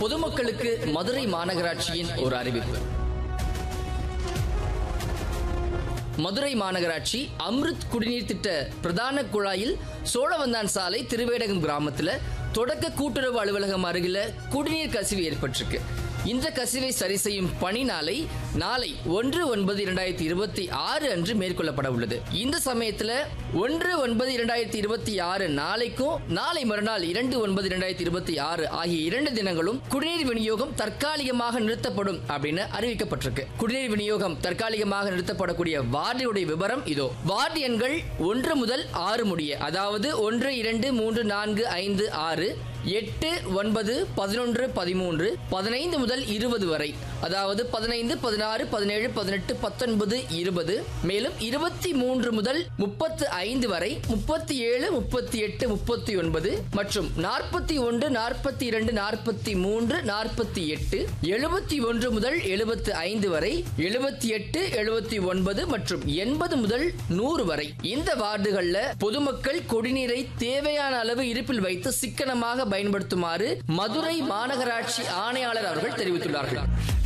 பொதுமக்களுக்கு மதுரை மாநகராட்சியின் ஒரு அறிவிப்பு மதுரை மாநகராட்சி அம்ருத் குடிநீர் திட்ட பிரதான குழாயில் சோழவந்தான் சாலை திருவேடகம் கிராமத்துல தொடக்க கூட்டுறவு அலுவலகம் அருகில குடிநீர் கசிவு ஏற்பட்டிருக்கு இந்த கசிவை சரி செய்யும் பணி நாளை நாளை ஒன்று ஒன்பது இரண்டாயிரத்தி இருபத்தி ஆறு அன்று மேற்கொள்ளப்பட உள்ளது இந்த சமயத்துல ஒன்று ஒன்பது இரண்டாயிரத்தி இருபத்தி ஆறு நாளைக்கும் நாளை மறுநாள் இரண்டு ஒன்பது இரண்டாயிரத்தி இருபத்தி ஆறு ஆகிய இரண்டு தினங்களும் குடிநீர் விநியோகம் தற்காலிகமாக நிறுத்தப்படும் அப்படின்னு அறிவிக்கப்பட்டிருக்கு குடிநீர் விநியோகம் தற்காலிகமாக நிறுத்தப்படக்கூடிய வார்டுடைய விவரம் இதோ வார்டு எண்கள் ஒன்று முதல் ஆறு முடிய அதாவது ஒன்று இரண்டு மூன்று நான்கு ஐந்து ஆறு எட்டு ஒன்பது பதினொன்று பதிமூன்று பதினைந்து முதல் இருபது வரை அதாவது பதினைந்து பதினாறு பதினேழு பதினெட்டு பத்தொன்பது இருபது மேலும் இருபத்தி மூன்று முதல் முப்பத்து ஐந்து வரை முப்பத்தி ஏழு முப்பத்தி எட்டு முப்பத்தி ஒன்பது மற்றும் நாற்பத்தி ஒன்று நாற்பத்தி இரண்டு நாற்பத்தி மூன்று நாற்பத்தி எட்டு எழுபத்தி ஒன்று முதல் எழுபத்து ஐந்து வரை எழுபத்தி எட்டு எழுபத்தி ஒன்பது மற்றும் எண்பது முதல் நூறு வரை இந்த வார்டுகள்ல பொதுமக்கள் குடிநீரை தேவையான அளவு இருப்பில் வைத்து சிக்கனமாக பயன்படுத்துமாறு மதுரை மாநகராட்சி ஆணையாளர் அவர்கள் தெரிவித்துள்ளார்கள்